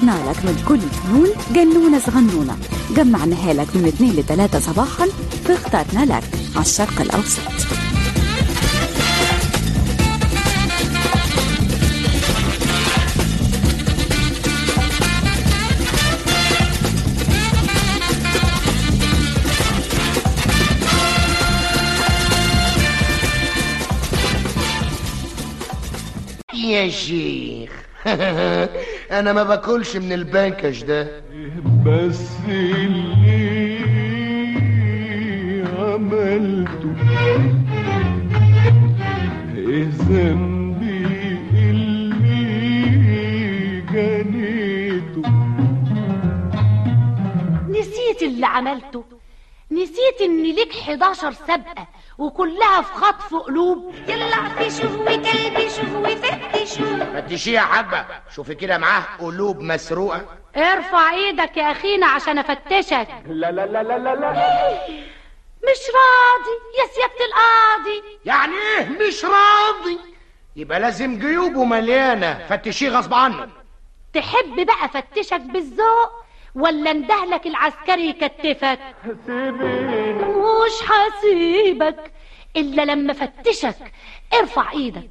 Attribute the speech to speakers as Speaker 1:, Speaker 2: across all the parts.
Speaker 1: فرغنا لك من كل الفنون جنونة صغنونة جمعناها لك من 2 ل 3 صباحا فاخترنا لك على الشرق الأوسط
Speaker 2: يا شيخ انا ما باكلش من البنكش ده
Speaker 3: بس اللي عملته ايه ذنبي اللي جنيته
Speaker 4: نسيت اللي عملته نسيت ان ليك 11 سابقة وكلها في خطف قلوب
Speaker 5: يلا فتشوا كلبي شوفوا فتشوا
Speaker 2: فتشيه يا حاجة شوفي كده معاه قلوب مسروقة
Speaker 4: ارفع ايدك يا اخينا عشان افتشك
Speaker 3: لا لا لا لا لا لا
Speaker 4: مش راضي يا سيادة القاضي
Speaker 2: يعني ايه مش راضي يبقى لازم جيوبه مليانة فتشيه غصب عنه
Speaker 4: تحب بقى افتشك بالذوق ولا اندهلك العسكري يكتفك
Speaker 3: سيبيني
Speaker 4: مش هسيبك الا لما فتشك ارفع ايدك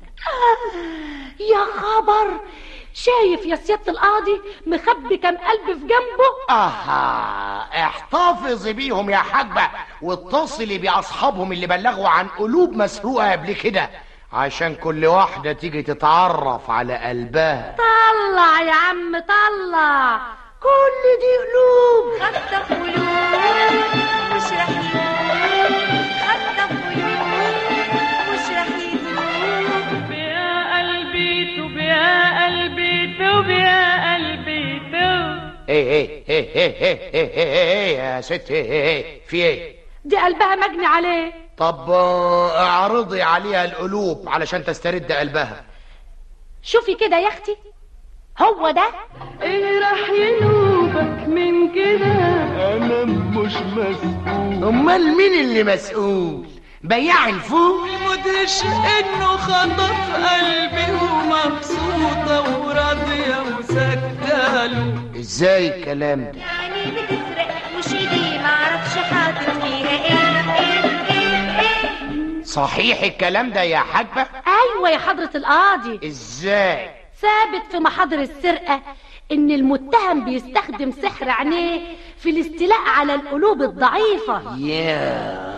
Speaker 4: يا خبر شايف يا سيادة القاضي مخبي كام قلب في جنبه
Speaker 2: اها احتفظي بيهم يا حاجة واتصلي باصحابهم اللي بلغوا عن قلوب مسروقة قبل كده عشان كل واحدة تيجي تتعرف على قلبها
Speaker 4: طلع يا عم طلع كل دي قلوب
Speaker 5: خطف قلوب مش رح يدوب خطف قلوب مش رح يدوب
Speaker 6: يا قلبي توب يا قلبي توب يا قلبي توب
Speaker 2: ايه ايه ايه ايه ايه ايه ايه ايه يا ست ايه ايه ايه في ايه
Speaker 4: دي قلبها مجني عليه
Speaker 2: طب آه، اعرضي عليها القلوب علشان تسترد قلبها
Speaker 4: شوفي كده يا اختي هو ده
Speaker 6: ايه راح ينوبك من كده
Speaker 3: انا مش مسؤول
Speaker 2: امال مين اللي مسؤول بياع الفول
Speaker 6: مدرش انه خطف قلبي ومبسوطة وراضية وسكتاله
Speaker 2: ازاي الكلام ده
Speaker 5: يعني بتسرق مش ايدي معرفش حاطط فيها ايه ايه ايه ايه
Speaker 2: صحيح الكلام ده يا حاجبة
Speaker 4: ايوه يا حضرة القاضي
Speaker 2: ازاي
Speaker 4: ثابت في محاضر السرقة ان المتهم بيستخدم سحر عينيه في الاستيلاء على القلوب الضعيفة
Speaker 2: يا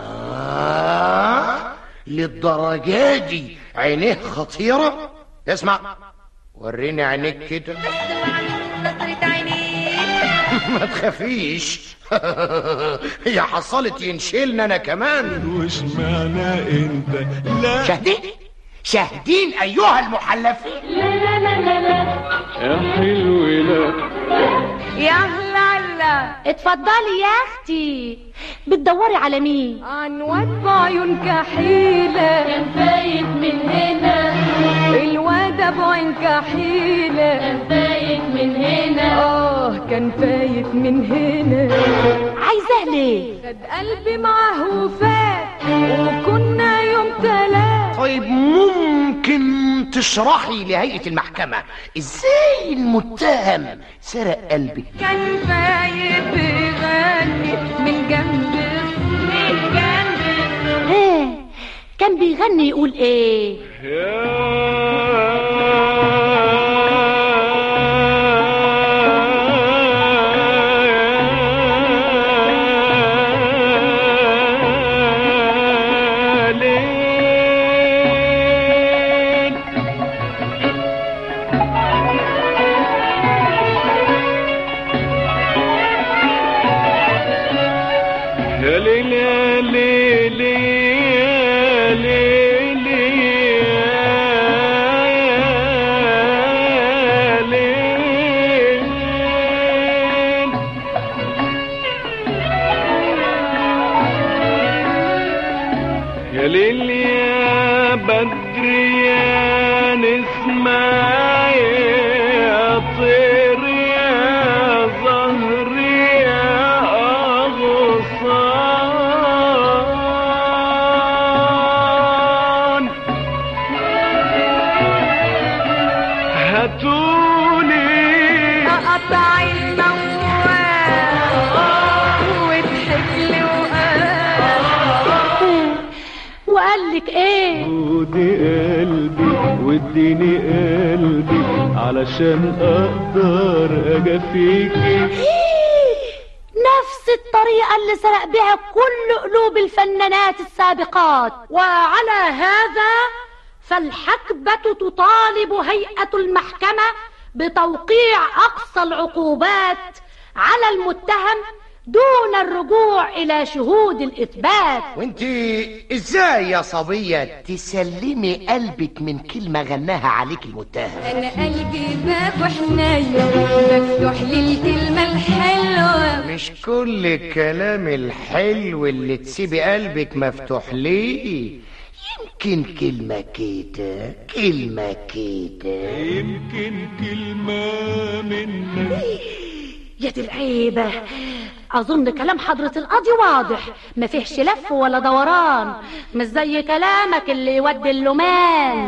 Speaker 2: للدرجة دي عينيه خطيرة اسمع وريني عينيك كده
Speaker 5: نظرة عينيك
Speaker 2: ما تخافيش هي حصلت ينشلنا انا كمان
Speaker 3: وش معنى انت لا
Speaker 2: شاهدين شاهدين ايها المحلفين
Speaker 3: يا حلو لا
Speaker 4: يا هلا هلا اتفضلي يا اختي بتدوري على مين
Speaker 6: عن واد بعيون كحيلة كان فايت من هنا الواد ابو عين كحيلة كان فايت من هنا اه كان فايت من هنا
Speaker 4: عايزاه ليه
Speaker 6: خد قلبي معاه وفات وكنا يوم تلات
Speaker 2: طيب ممكن تشرحي لهيئة المحكمة ازاي المتهم سرق قلبي
Speaker 6: كان فايت بيغني من جنب من جنب
Speaker 4: ايه كان بيغني يقول ايه
Speaker 3: يا ليل يا ليل يا ليل يا ليل يا ليل يا بدر يا نسمة يا طير يا زهر يا أغصان هاتولي
Speaker 6: اقطع
Speaker 4: قلبك ايه
Speaker 3: خدي قلبي واديني قلبي علشان اقدر اجافيكي
Speaker 4: نفس الطريقة اللي سرق بها كل قلوب الفنانات السابقات وعلى هذا فالحكبة تطالب هيئة المحكمة بتوقيع أقصى العقوبات على المتهم دون الرجوع إلى شهود الإثبات
Speaker 2: وانت ازاي يا صبية تسلمي قلبك من كلمة غناها عليك المتهم
Speaker 6: انا قلبي باب وحنين مفتوح للكلمة الحلوة
Speaker 2: مش كل الكلام الحلو اللي تسيبي قلبك مفتوح ليه يمكن كلمة كده كلمة كده
Speaker 3: يمكن كلمة منك
Speaker 4: يا دي العيبة أظن كلام حضرة القاضي واضح ما فيهش لف ولا دوران مش زي كلامك اللي يودي اللومان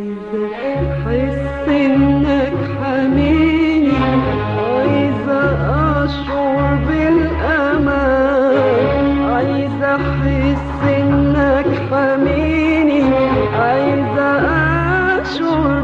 Speaker 6: حس انك حنيني عايزة اشعر بالامان عايزة احس انك حنيني عايزة اشعر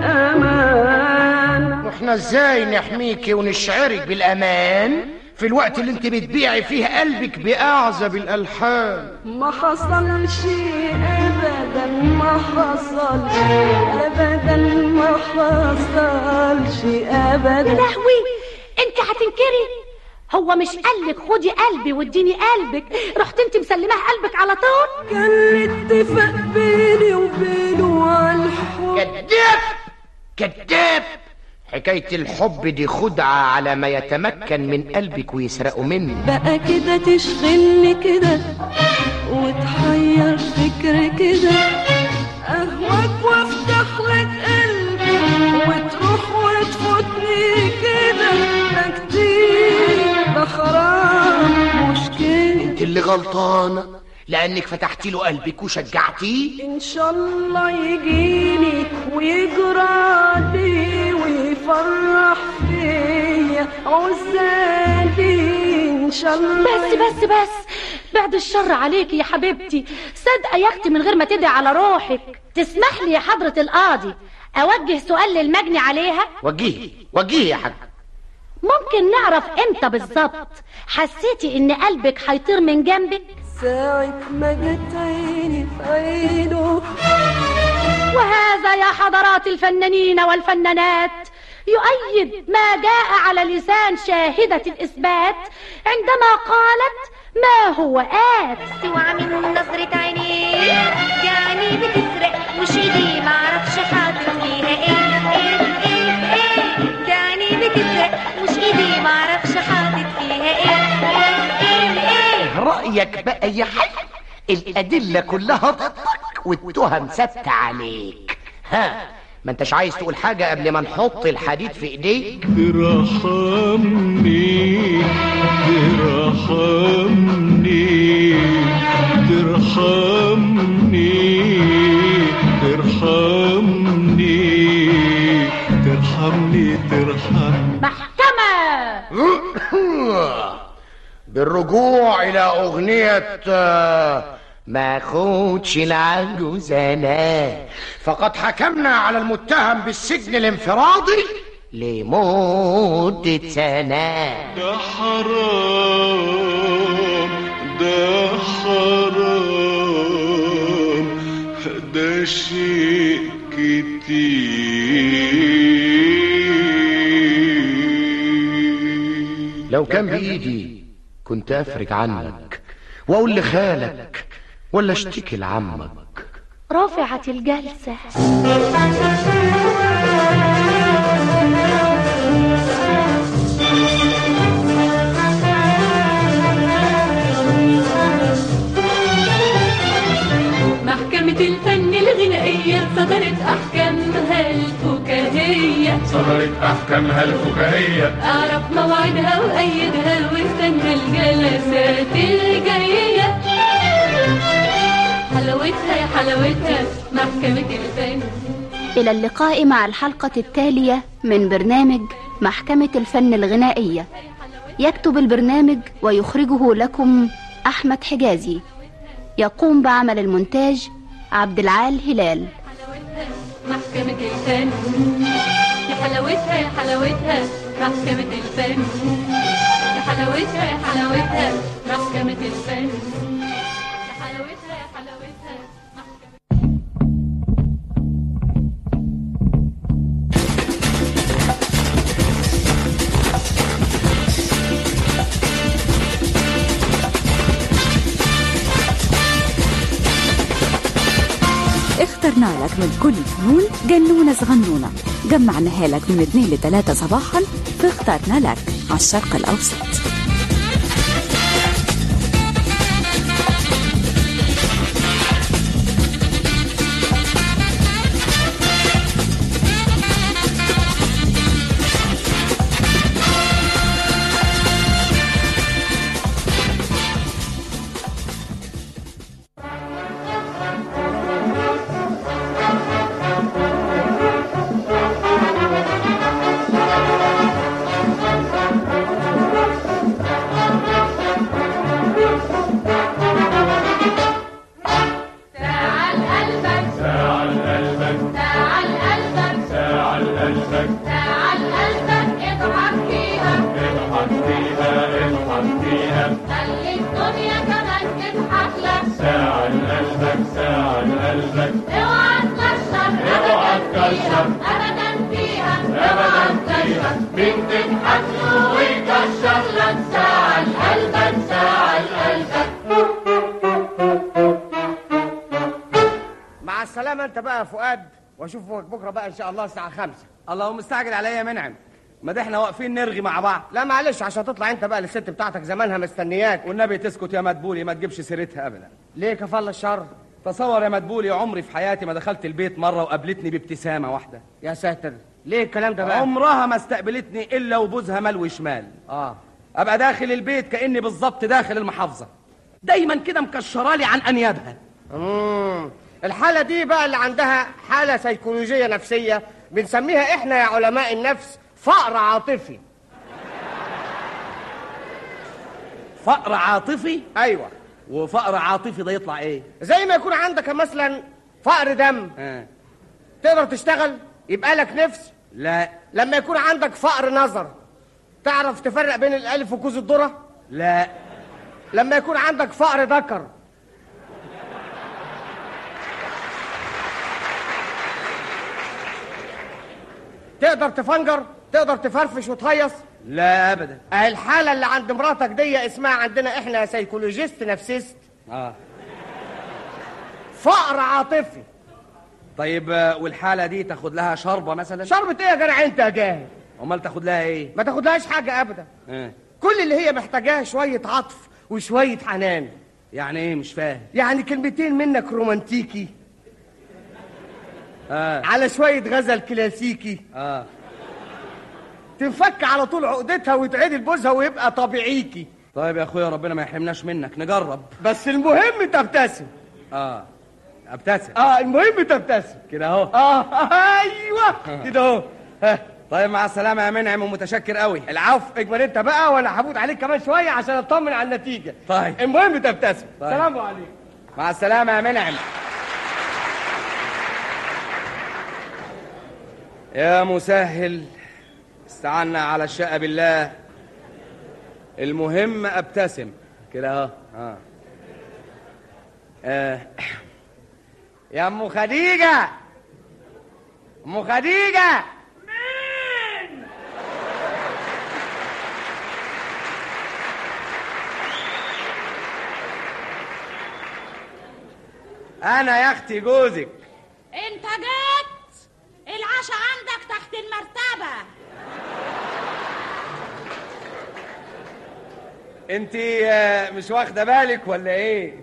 Speaker 6: بالامان
Speaker 2: واحنا ازاي نحميكي ونشعرك بالامان في الوقت اللي انت بتبيعي فيه قلبك باعزب الالحان
Speaker 6: ما حصلش ابدا ما حصلش ابدا ما حصلش ابدا
Speaker 4: لهوي انت هتنكري هو مش قالك خدي قلبي واديني قلبك رحت انت مسلماه قلبك على طول
Speaker 6: كان الاتفاق بيني وبينه على الحب
Speaker 2: كذاب كذاب حكاية الحب دي خدعة على ما يتمكن من قلبك ويسرقه منك
Speaker 6: بقى كده تشغلني كده وتحير فكري كده اهواك وافتح لك قلبي وتروح وتفوتني كده ده كتير ده حرام مش كده
Speaker 2: انت اللي غلطانة لانك فتحتي له قلبك وشجعتيه
Speaker 6: ان شاء الله يجيني ويجرى لي ويفرح فيا عزالي ان شاء الله
Speaker 4: بس بس بس بعد الشر عليكي يا حبيبتي صدقة يا اختي من غير ما تدعي على روحك تسمح لي يا حضرة القاضي اوجه سؤال للمجني عليها
Speaker 2: وجهي وجهي يا حاج
Speaker 4: ممكن نعرف امتى بالظبط حسيتي ان قلبك هيطير من جنبك
Speaker 6: ساعة ما جت عيني في عينه
Speaker 4: وهذا يا حضرات الفنانين والفنانات يؤيد ما جاء على لسان شاهدة الإثبات عندما قالت ما هو آت
Speaker 5: سوى من نظرة عينيك يعني بتسرق وش ايدي معرفش حاطط فيها ايه ايه ايه ايه يعني بتسرق وش ايدي معرفش حاطط فيها ايه ايه ايه ايه
Speaker 2: رأيك بقى يا حاج الأدلة كلها ضدك والتهم ثابتة عليك ها ما انتش عايز تقول حاجة قبل ما نحط الحديد في ايديك
Speaker 3: ترحمني ترحمني ترحمني ترحمني ترحمني ترحمني
Speaker 4: محكمة
Speaker 2: بالرجوع إلى أغنية آه، ما خدش العجوز أنا فقد حكمنا على المتهم بالسجن الانفرادي لمدة سنة
Speaker 3: ده حرام ده حرام ده شيء كتير
Speaker 2: لو كان بإيدي كنت أفرج عنك وأقول لخالك ولا اشتكي لعمك
Speaker 4: رفعت الجلسة
Speaker 6: محكمة الفن الغنائية صدرت أحكامها الفكاهية
Speaker 7: صدرت أحكامها الفكاهية
Speaker 6: أعرف موعدها وأيدها واستنى الجلسات الجاية حلاوتها يا حلاوتها محكمة الفن
Speaker 8: إلى اللقاء مع الحلقة التالية من برنامج محكمة الفن الغنائية يكتب البرنامج ويخرجه لكم أحمد حجازي يقوم بعمل المونتاج عبد العال هلال
Speaker 6: محكمة الفن يا حلاوتها يا حلاوتها محكمة الفن يا حلاوتها يا حلاوتها محكمة الفن يا حلاوتها يا حلاوتها محكمة
Speaker 1: اخترنا لك من كل الفنون جنونة صغنونة جمعناها لك من 2 ل 3 صباحا فاخترنا لك على الشرق الأوسط
Speaker 6: تعال قلبك
Speaker 7: تعال قلبك
Speaker 6: تعال قلبك
Speaker 7: تعال قلبك
Speaker 6: تعال قلبك اضحك فيها
Speaker 7: اضحك فيها اضحك فيها
Speaker 6: خلي الدنيا كمان تضحك لك
Speaker 7: تعال قلبك تعال قلبك
Speaker 6: اوعى تكشر
Speaker 7: اوعى تكشر.
Speaker 6: ابدا فيها
Speaker 7: ابدا فيها مين تضحك له ويكشر لك تعال قلبك تعال قلبك
Speaker 2: مع السلامة انت بقى يا فؤاد واشوفك بكرة بقى ان شاء الله الساعة خمسة
Speaker 9: الله مستعجل عليا يا منعم ما ده احنا واقفين نرغي مع بعض
Speaker 2: لا معلش عشان تطلع انت بقى للست بتاعتك زمانها مستنياك
Speaker 9: والنبي تسكت يا مدبولي ما تجيبش سيرتها ابدا
Speaker 2: ليه كفل الشر
Speaker 9: تصور يا مدبولي عمري في حياتي ما دخلت البيت مره وقابلتني بابتسامه واحده
Speaker 2: يا ساتر ليه الكلام ده بقى
Speaker 9: عمرها ما استقبلتني الا وبوزها ملوي شمال
Speaker 2: اه
Speaker 9: ابقى داخل البيت كاني بالظبط داخل المحافظه دايما كده مكشرالي عن انيابها
Speaker 2: امم الحالة دي بقى اللي عندها حالة سيكولوجية نفسية بنسميها احنا يا علماء النفس فقر عاطفي
Speaker 9: فقر عاطفي
Speaker 2: ايوه
Speaker 9: وفقر عاطفي ده يطلع ايه
Speaker 2: زي ما يكون عندك مثلا فقر دم
Speaker 9: آه.
Speaker 2: تقدر تشتغل يبقى لك نفس
Speaker 9: لا
Speaker 2: لما يكون عندك فقر نظر تعرف تفرق بين الالف وكوز الذره
Speaker 9: لا
Speaker 2: لما يكون عندك فقر ذكر تقدر تفنجر تقدر تفرفش وتهيص
Speaker 9: لا ابدا
Speaker 2: اهي الحاله اللي عند مراتك دي اسمها عندنا احنا سيكولوجيست نفسيست
Speaker 9: اه
Speaker 2: فقر عاطفي
Speaker 9: طيب آه، والحاله دي تاخد لها شربه مثلا
Speaker 2: شربة ايه يا جدع انت يا جاهل
Speaker 9: امال تاخد لها ايه
Speaker 2: ما تاخدلهاش حاجه ابدا
Speaker 9: آه.
Speaker 2: كل اللي هي محتاجاه شويه عطف وشويه حنان
Speaker 9: يعني ايه مش فاهم
Speaker 2: يعني كلمتين منك رومانتيكي
Speaker 9: اه
Speaker 2: على شويه غزل كلاسيكي
Speaker 9: اه
Speaker 2: تنفك على طول عقدتها وتعدل بوزها ويبقى طبيعيكي
Speaker 9: طيب يا اخويا ربنا ما يحرمناش منك نجرب
Speaker 2: بس المهم تبتسم
Speaker 9: اه ابتسم
Speaker 2: اه المهم تبتسم
Speaker 9: كده اهو
Speaker 2: اه ايوه كده اهو ها.
Speaker 9: طيب مع السلامه يا منعم ومتشكر قوي
Speaker 2: العفو اجمل انت بقى وانا هموت عليك كمان شويه عشان اطمن على النتيجه
Speaker 9: طيب.
Speaker 2: المهم تبتسم
Speaker 9: طيب.
Speaker 2: سلام عليكم
Speaker 9: مع السلامه يا منعم يا مسهل استعنا على الشقة بالله المهم ابتسم كده اهو اه آه.
Speaker 2: يا ام خديجه ام خديجه
Speaker 9: انا يا اختي جوزك
Speaker 10: انت جيت العشاء عندك تحت المرتبة
Speaker 9: انت آه، مش واخده بالك ولا ايه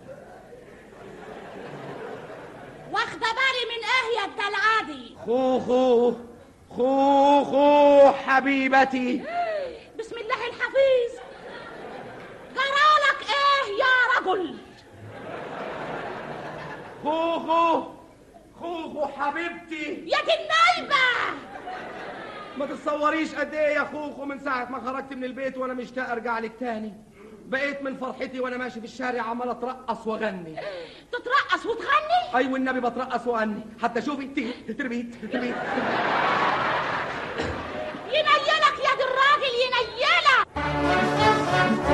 Speaker 10: واخدة بالي من ايه يا الدلعادي
Speaker 9: خو خو خو خو حبيبتي
Speaker 10: بسم الله الحفيظ جرالك ايه يا رجل
Speaker 9: خو خو خو خو حبيبتي
Speaker 10: يا دي النايبة
Speaker 9: ما تتصوريش قد ايه يا خوخو من ساعة ما خرجت من البيت وانا مشتاق ارجع لك تاني بقيت من فرحتي وانا ماشي في الشارع عمال اترقص واغني
Speaker 10: تترقص وتغني
Speaker 9: ايوه النبي بترقص واغني حتى شوفي تي- تربيت تربيت
Speaker 10: ينيلك يا دي الراجل ينيلك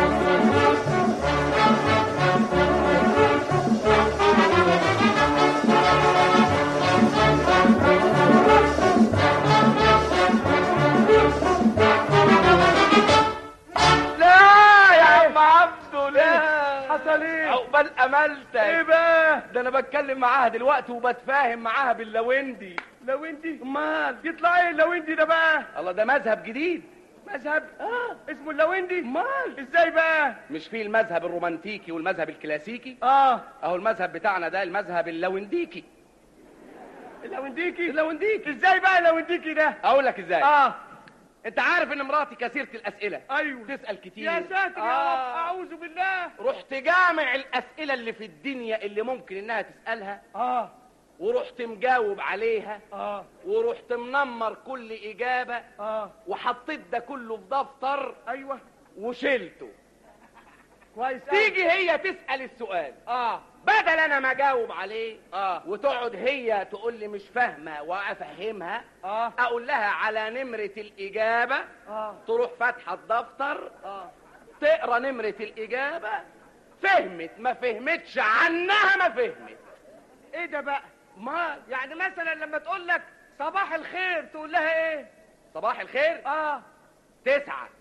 Speaker 11: لا يا عم عبده لا حصل ايه عقبال املتك ايه بقى ده انا بتكلم معاها دلوقتي وبتفاهم معاها باللويندي لويندي امال يطلع ايه اللويندي ده بقى الله ده مذهب جديد مذهب اه اسمه اللويندي امال ازاي بقى مش في المذهب الرومانتيكي والمذهب الكلاسيكي اه اهو المذهب بتاعنا ده المذهب اللوينديكي اللوينديكي اللوينديكي ازاي بقى اللوينديكي ده اقول لك ازاي اه انت عارف ان مراتي كثيرة الاسئلة ايوه تسأل كتير
Speaker 12: يا ساتر يا رب اعوذ بالله
Speaker 11: رحت جامع الاسئلة اللي في الدنيا اللي ممكن انها تسألها اه ورحت مجاوب عليها اه ورحت منمر كل اجابة اه وحطيت ده كله في دفتر ايوه وشلته كويس تيجي هي تسأل السؤال اه بدل انا ما اجاوب عليه اه وتقعد هي تقول لي مش فاهمه وافهمها اه اقول لها على نمره الاجابه اه تروح فاتحه الدفتر اه تقرا نمره الاجابه فهمت ما فهمتش عنها ما فهمت
Speaker 12: ايه ده بقى ما يعني مثلا لما تقول لك صباح الخير تقول لها ايه
Speaker 11: صباح الخير
Speaker 12: اه
Speaker 11: تسعة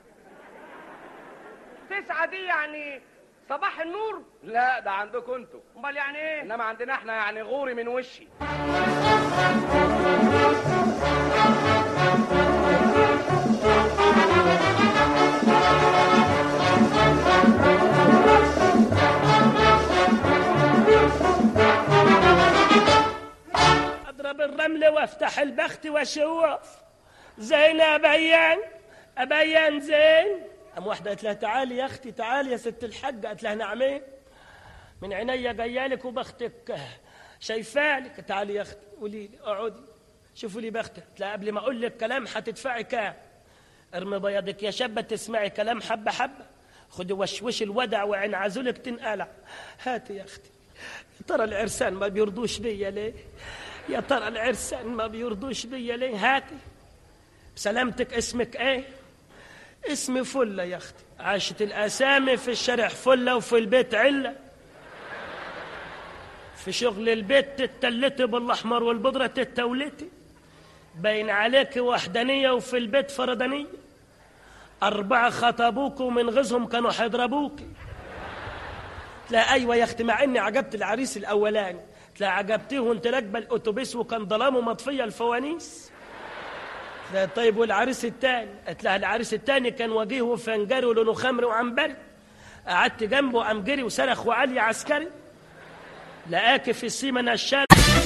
Speaker 12: تسعة دي يعني صباح النور
Speaker 11: لا ده عندكم انتوا
Speaker 12: امال يعني ايه
Speaker 11: انما عندنا احنا يعني غوري من وشي
Speaker 12: اضرب الرمل وافتح البخت واشوف زين ابين ابين زين ام واحده قالت لها تعالي يا اختي تعالي يا ست الحاج قالت لها نعمين من عينيا جايالك وبختك شايفالك تعالي يا اختي قولي لي اقعدي شوفوا لي بختك قالت لها قبل ما اقول لك كلام هتدفعي كام ارمي بياضك يا شابه تسمعي كلام حبه حبه خدي وشوش الودع وعين عزولك تنقلع هاتي يا اختي يا ترى العرسان ما بيرضوش بيا ليه يا ترى العرسان ما بيرضوش بيا ليه هاتي بسلامتك اسمك ايه اسمي فلة يا اختي عاشت الاسامي في الشارع فلة وفي البيت علة في شغل البيت تتلتي بالاحمر والبودرة تتولتي باين عليك وحدانية وفي البيت فردانية أربعة خطبوك ومن غزهم كانوا حيضربوك لا أيوة يا أختي مع إني عجبت العريس الأولاني لا عجبتيه وانت راكبة الأتوبيس وكان ظلامه مطفية الفوانيس لا طيب والعريس التاني قلت لها العريس التاني كان وجيه وفنجري ولونه خمر وعنبري قعدت جنبه قام جري وصرخ وعلي عسكري لقاك في السيما نشال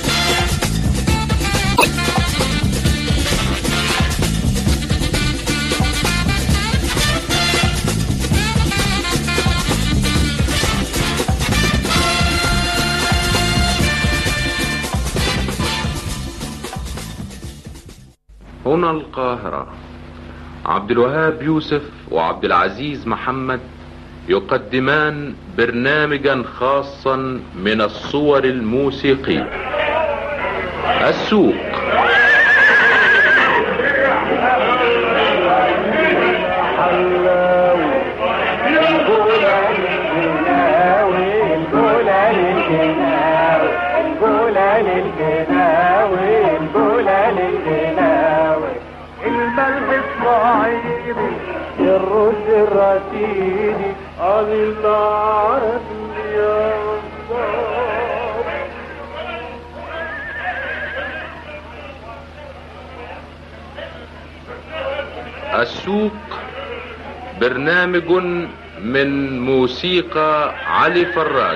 Speaker 13: هنا القاهرة عبد الوهاب يوسف وعبد العزيز محمد يقدمان برنامجا خاصا من الصور الموسيقية السوق
Speaker 7: الملح الصعيدي الرز الرشيدي أبي العرب يا صاحب
Speaker 13: السوق برنامج من موسيقى علي فراج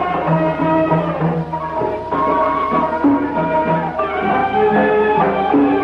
Speaker 7: Thank you.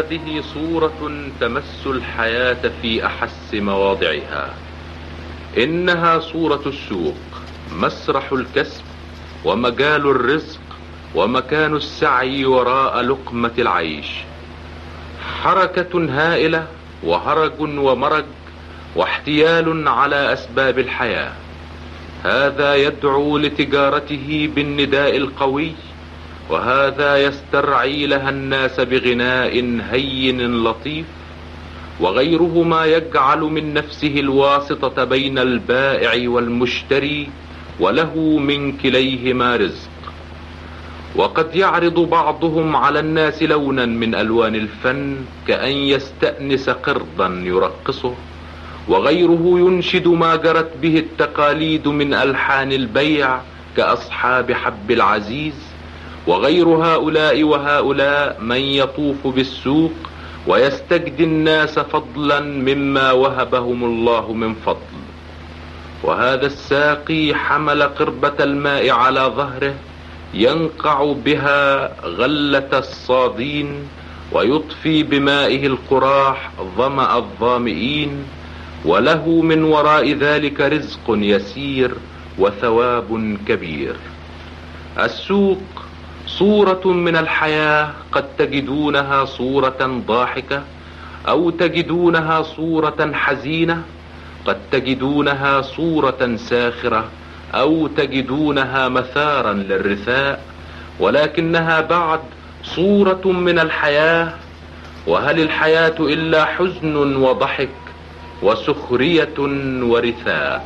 Speaker 13: هذه صورة تمس الحياة في أحس مواضعها إنها صورة السوق مسرح الكسب ومجال الرزق ومكان السعي وراء لقمة العيش حركة هائلة وهرج ومرج واحتيال على أسباب الحياة هذا يدعو لتجارته بالنداء القوي وهذا يسترعي لها الناس بغناء هين لطيف وغيرهما يجعل من نفسه الواسطة بين البائع والمشتري وله من كليهما رزق وقد يعرض بعضهم على الناس لونا من الوان الفن كأن يستأنس قرضا يرقصه وغيره ينشد ما جرت به التقاليد من ألحان البيع كأصحاب حب العزيز وغير هؤلاء وهؤلاء من يطوف بالسوق ويستجدي الناس فضلا مما وهبهم الله من فضل وهذا الساقي حمل قربة الماء على ظهره ينقع بها غلة الصادين ويطفي بمائه القراح ظمأ الظامئين وله من وراء ذلك رزق يسير وثواب كبير السوق صورة من الحياة قد تجدونها صورة ضاحكة أو تجدونها صورة حزينة قد تجدونها صورة ساخرة أو تجدونها مثارا للرثاء ولكنها بعد صورة من الحياة وهل الحياة إلا حزن وضحك وسخرية ورثاء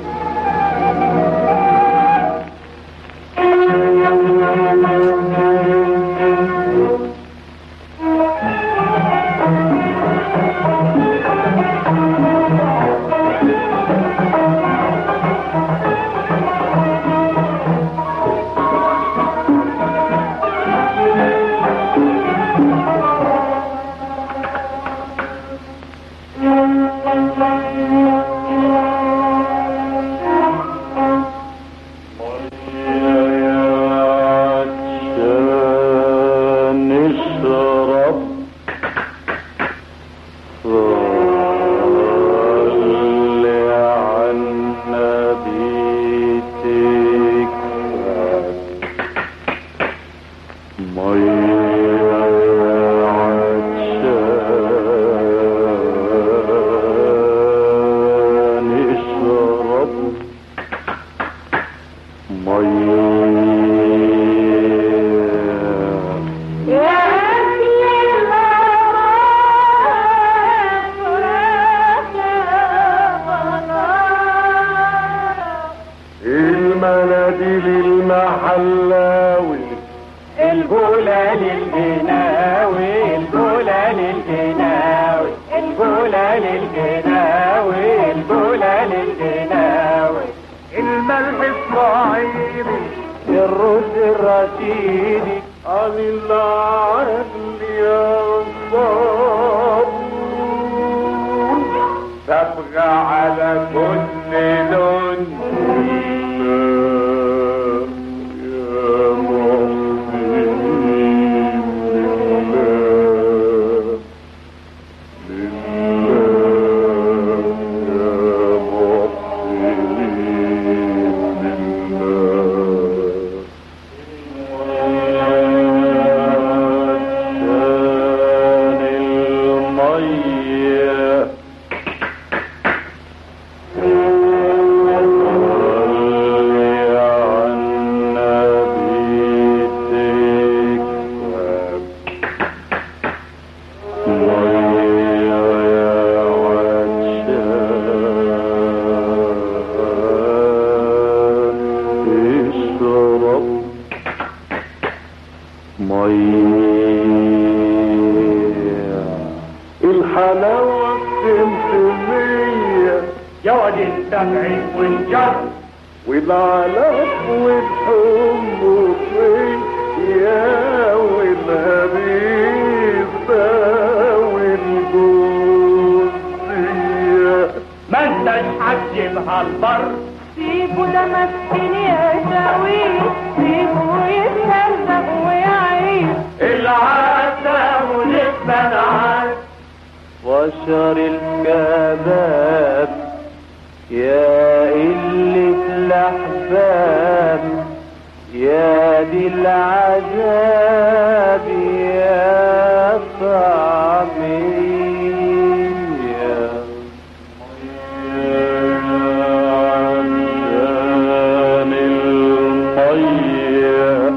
Speaker 3: نشرب صل على النبي تكفى مية عطشان اشرب مية المناديل المحلاوي
Speaker 7: الجولة للجناوي الجولة للجناوي الجولة للجناوي الجولة للجناوي الملح اسماعيلي الرز الرشيدي عن العدل يا صابون تبغى على كل لون
Speaker 3: يا محسنين لله لله يا محسنين لله عشان المية صلي على النبي تكفى مية يا عطشان اشرب مية الحلاوة السمسمية
Speaker 7: يا واد السبع والجر
Speaker 3: والعلف والحب فيا والهريسة والجوزية
Speaker 7: ما انتش حجبها البر
Speaker 6: سيبه ده مسكين يا شاويش سيبه يتهزق ويعيش
Speaker 7: العسى ونفس
Speaker 3: بنعك وشر الكباب يا قلة الأحباب يا دي العذاب يا صعبين يا عشان المية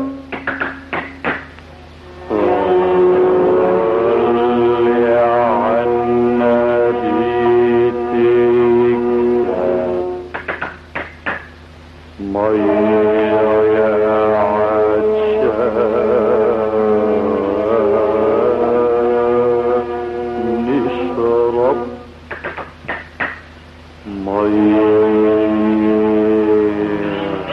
Speaker 3: صلي عنا بيتك مية يا عشان نشرب مية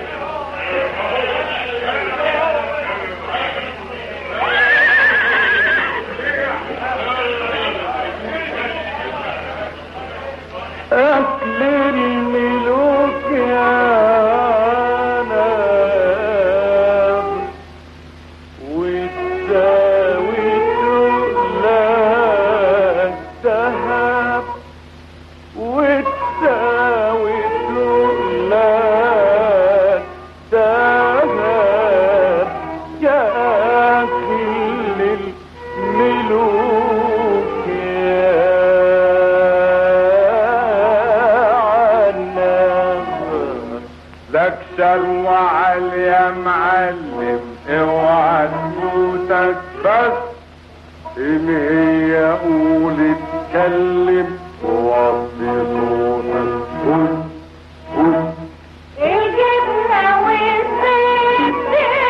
Speaker 3: أكل الملوك يا نام وتساوي تقلك ذهب وتساوي تقلك ذهب يا أكل الملوك يا عناب لك شروع علي يا معلم اوعى تفوتك بس ان هي قول اتكلم ووطي صوتك قول قول
Speaker 14: الجبنة والزيت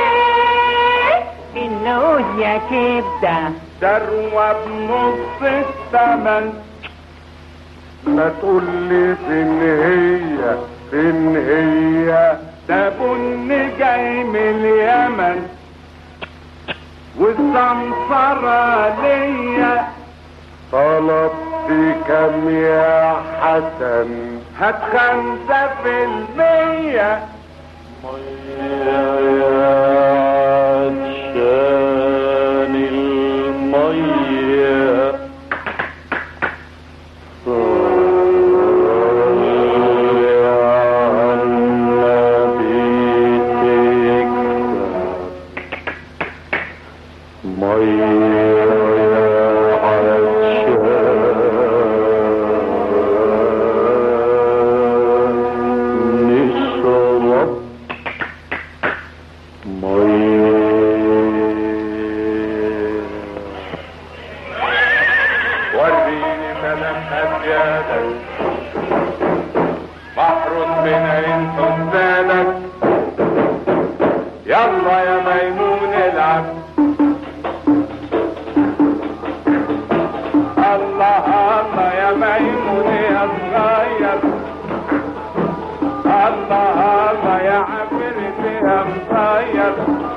Speaker 14: النوز يا كبدة
Speaker 3: ثروة بنص الثمن ما تقول لي فين هي فين هي ده بن جاي من اليمن والسمسرة ليا طلبت كم يا حسن هات خمسة في المية عشان المية صلي على بيتك مية عشان نشرب مية وريني ملامح زيادك بحر من عين حسانك يلا يا ميمون العب الله الله يا ميمون يا صغير الله الله يا عفرت يا مصير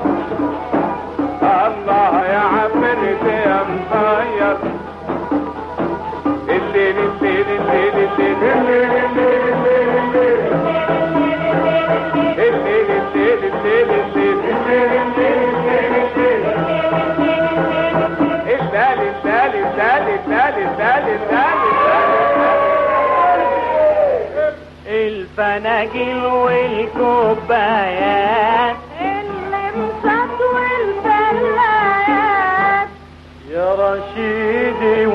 Speaker 3: الله يا عفرت يا مصير الليل الليل الليل الليل الليل الليل الليل الليل الليل الليل الليل الليل
Speaker 14: الفناجيل والكوبايات الممسات والبلايات
Speaker 3: يا رشيدي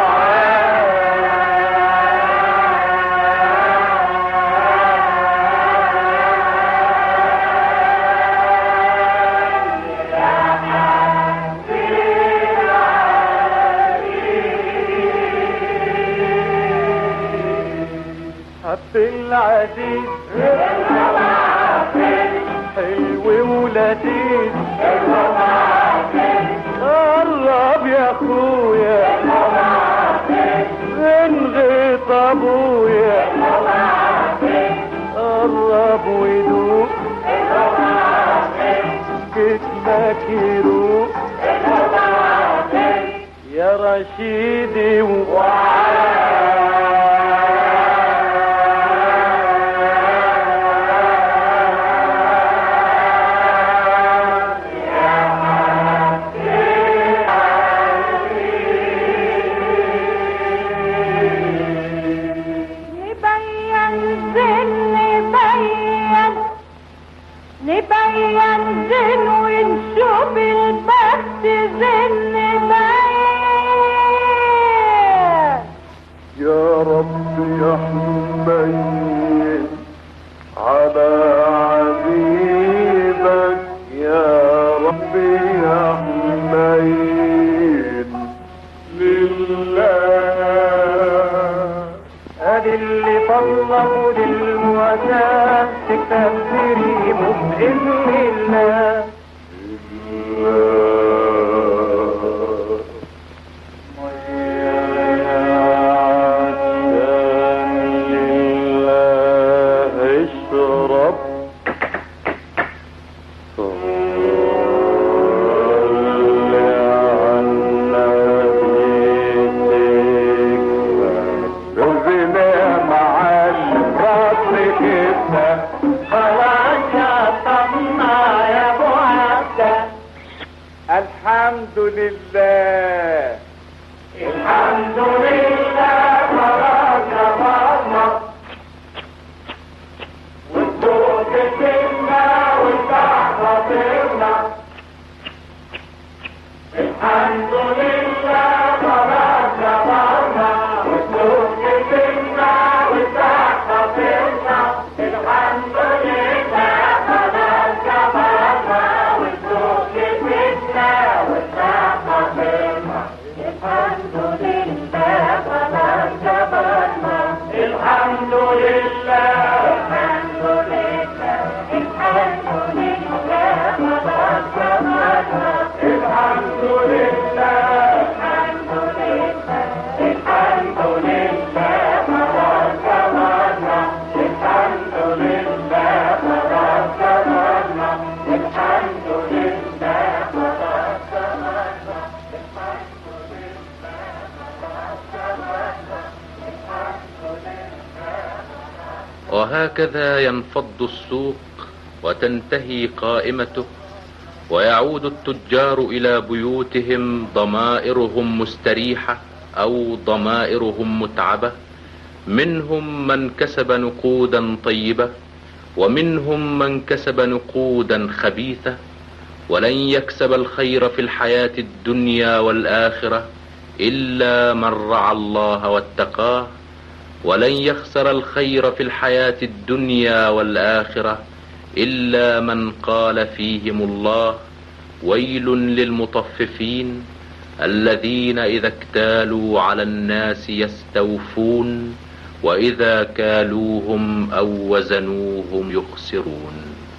Speaker 3: عبد العزيز حلو ولذيذ قرب يا اخويا من غيط ابويا قرب ودوق جسمك يروق يا رشيدي على عبيدك يا ربي يا حنين لله
Speaker 14: ادي اللي طلبوا للمواساة تكتفريهم بإذن الله
Speaker 3: اشرب رزنا مع الفضل كده
Speaker 14: خلاص شطبنا يا ابو عبده
Speaker 3: الحمد لله
Speaker 14: الحمد لله خلاص شطبنا والسوق كسبنا والبحر طيرنا الحمد لله خلاص شطبنا والسوق كسبنا والبحر طيرنا الحمد لله خلاص شطبنا والسوق كسبنا والبحر طيرنا الحمد لله خلاص شطبنا الحمد لله الحمد لله الحمد لله خلاص شطبنا الحمد لله الحمد لله الحمد لله خلاص شطبنا الحمد لله خلاص شطبنا الحمد لله خلاص شطبنا
Speaker 13: وهكذا ينفض السوق وتنتهي قائمته ويعود التجار الى بيوتهم ضمائرهم مستريحه او ضمائرهم متعبه منهم من كسب نقودا طيبه ومنهم من كسب نقودا خبيثه ولن يكسب الخير في الحياه الدنيا والاخره الا من رعى الله واتقاه ولن يخسر الخير في الحياة الدنيا والآخرة إلا من قال فيهم الله ويل للمطففين الذين إذا اكتالوا على الناس يستوفون وإذا كالوهم أو وزنوهم يخسرون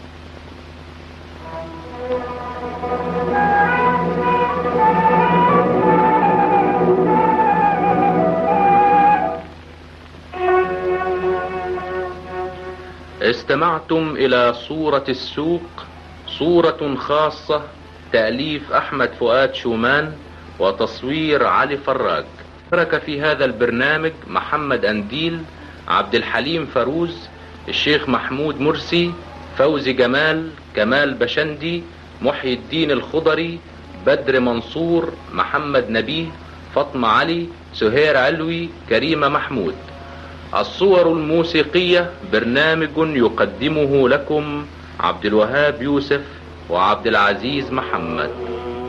Speaker 13: استمعتم إلى صورة السوق صورة خاصة تأليف أحمد فؤاد شومان وتصوير علي فراج شارك في هذا البرنامج محمد أنديل عبد الحليم فروز الشيخ محمود مرسي فوزي جمال كمال بشندي محي الدين الخضري بدر منصور محمد نبيه فاطمة علي سهير علوي كريمة محمود الصور الموسيقية برنامج يقدمه لكم عبد الوهاب يوسف وعبد العزيز محمد